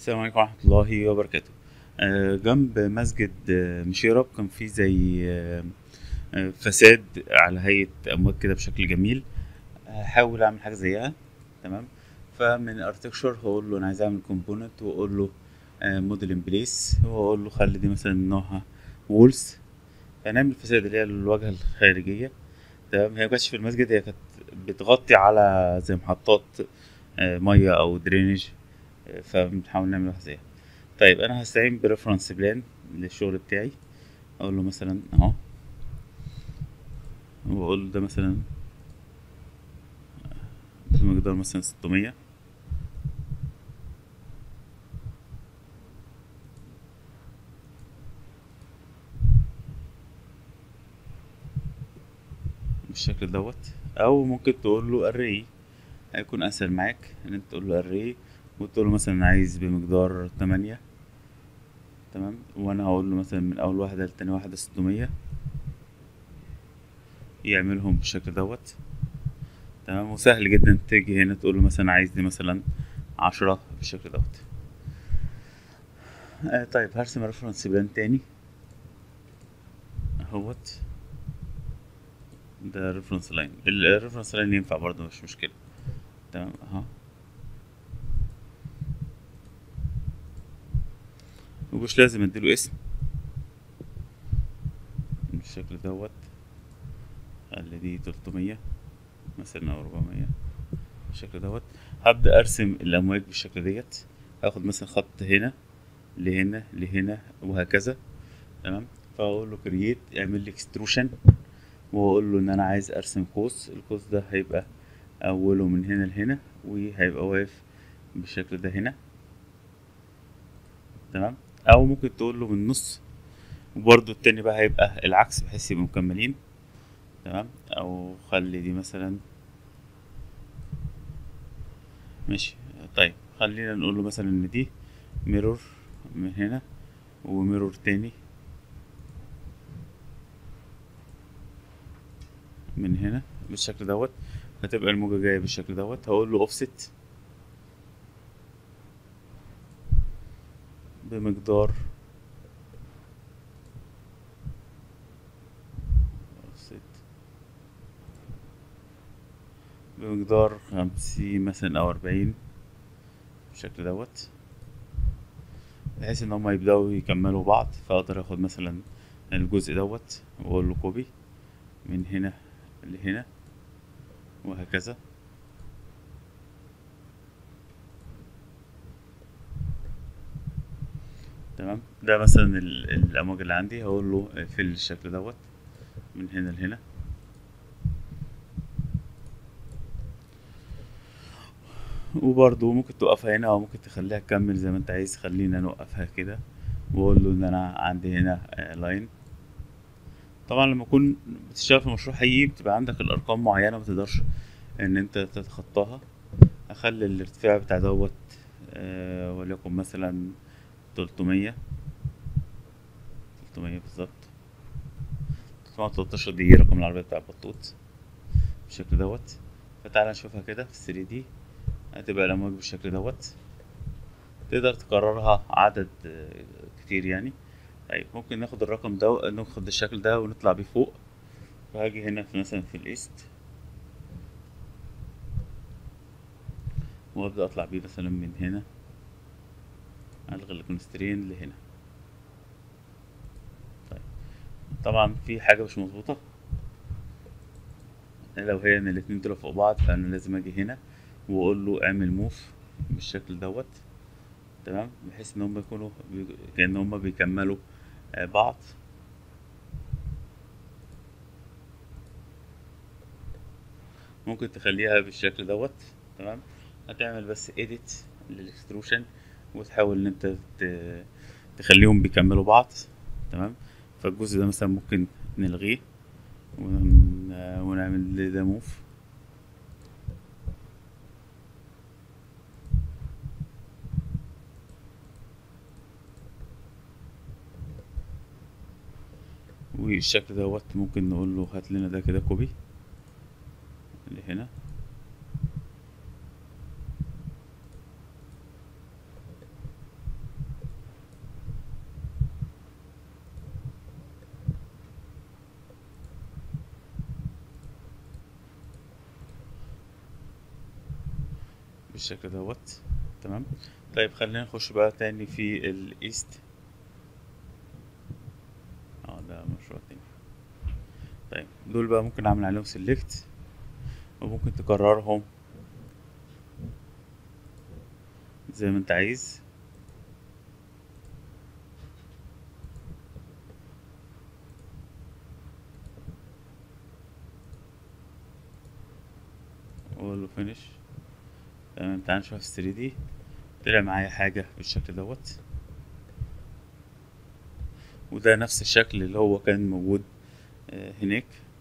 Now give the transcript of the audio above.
السلام عليكم ورحمة الله وبركاته آه، جنب مسجد آه، مشيرب كان في زي آه، آه، فساد على هيئة أمواج كده بشكل جميل هحاول أعمل حاجة زيها تمام فمن ارتكشر هقول له أنا عايز أعمل كومبوننت وأقول له موديل ان بليس وأقول له خلي دي مثلا نوعها وولز هنعمل فساد اللي هي الواجهة الخارجية تمام هي مكانتش في المسجد هي كانت بتغطي على زي محطات آه، مية أو درينج آه، فبنحاول نعمل واحدة زيها طيب انا هستعين بريفرنس بلان للشغل بتاعي اقول له مثلا اهو واقول له ده مثلا بمقدار مثلا 600 بالشكل دوت او ممكن تقول له array هيكون اسهل معاك ان انت تقول له array وتقول له مثلا عايز بمقدار 8 تمام وانا هقول له مثلا من اول واحدة لتاني واحدة 600 يعملهم بالشكل دوت تمام وسهل جدا تيجي هنا تقول له مثلا عايز دي مثلا عشرة بالشكل دوت آه طيب هرسم ريفرنس بلان تاني اهوت ده ريفرنس لاين الريفرنس لاين ينفع برضه مش مشكلة تمام اهو مش لازم اديله اسم بالشكل دوت خلي دي تلتمية مثلا او ربعمية بالشكل دوت هبدأ ارسم الامواج بالشكل ديت هاخد مثلا خط هنا لهنا لهنا وهكذا تمام فاقول له كرييت اعمل لي اكستروشن واقول له ان انا عايز ارسم قوس القوس ده هيبقى اوله من هنا لهنا وهيبقى واقف بالشكل ده هنا تمام او ممكن تقول له من النص وبرضه التاني بقى هيبقى العكس بحيث يبقوا مكملين تمام او خلي دي مثلا ماشي طيب خلينا نقول له مثلا ان دي ميرور من هنا وميرور تاني من هنا بالشكل دوت هتبقى الموجة جاية بالشكل دوت هقول له اوفست بمقدار بمقدار خمسين مثلا أو أربعين بالشكل دوت بحيث إن هما يبدأوا يكملوا بعض فأقدر أخد مثلا الجزء دوت وأقول له كوبي من هنا لهنا وهكذا تمام ده مثلا ال- الامواج اللي عندي هقول له في الشكل دوت من هنا لهنا وبرضه ممكن توقفها هنا او ممكن تخليها تكمل زي ما انت عايز خلينا نوقفها كده واقول له ان انا عندي هنا آه، لاين طبعا لما تكون بتشتغل في مشروع حقيقي بتبقى عندك الارقام معينه ما تقدرش ان انت تتخطاها اخلي الارتفاع بتاع دوت آه، وليكن مثلا تلتمية تلتمية بالظبط تلتمية تلتاشر دي رقم العربية بتاع البطوط بالشكل دوت فتعالى نشوفها كده في 3 دي هتبقى الأمواج بالشكل دوت تقدر تكررها عدد آه، كتير يعني طيب ممكن ناخد الرقم ده ناخد الشكل ده ونطلع بيه فوق فهاجي هنا في مثلا في الايست وابدأ اطلع بيه مثلا من هنا الغي الكونسترين لهنا طيب طبعا في حاجة مش مظبوطة لو هي ان الاتنين دول فوق بعض فانا لازم اجي هنا واقول له اعمل موف بالشكل دوت تمام بحيث ان هم يكونوا بي... كأن هم بيكملوا آه، بعض ممكن تخليها بالشكل دوت تمام هتعمل بس edit للاكستروشن وتحاول ان انت ت- تخليهم بيكملوا بعض تمام فالجزء ده مثلا ممكن نلغيه ون- ونعمل ده موف والشكل دوت ممكن نقول له هات لنا ده كده كوبي اللي هنا بالشكل دوت تمام طيب خلينا نخش بقى تاني في الايست اه ده مشروع تاني طيب دول بقى ممكن اعمل عليهم سيلكت وممكن تكررهم زي ما انت عايز واقول له فينيش تمام تعال نشوف في 3 دي طلع معايا حاجة بالشكل دوت وده نفس الشكل اللي هو كان موجود آه، هناك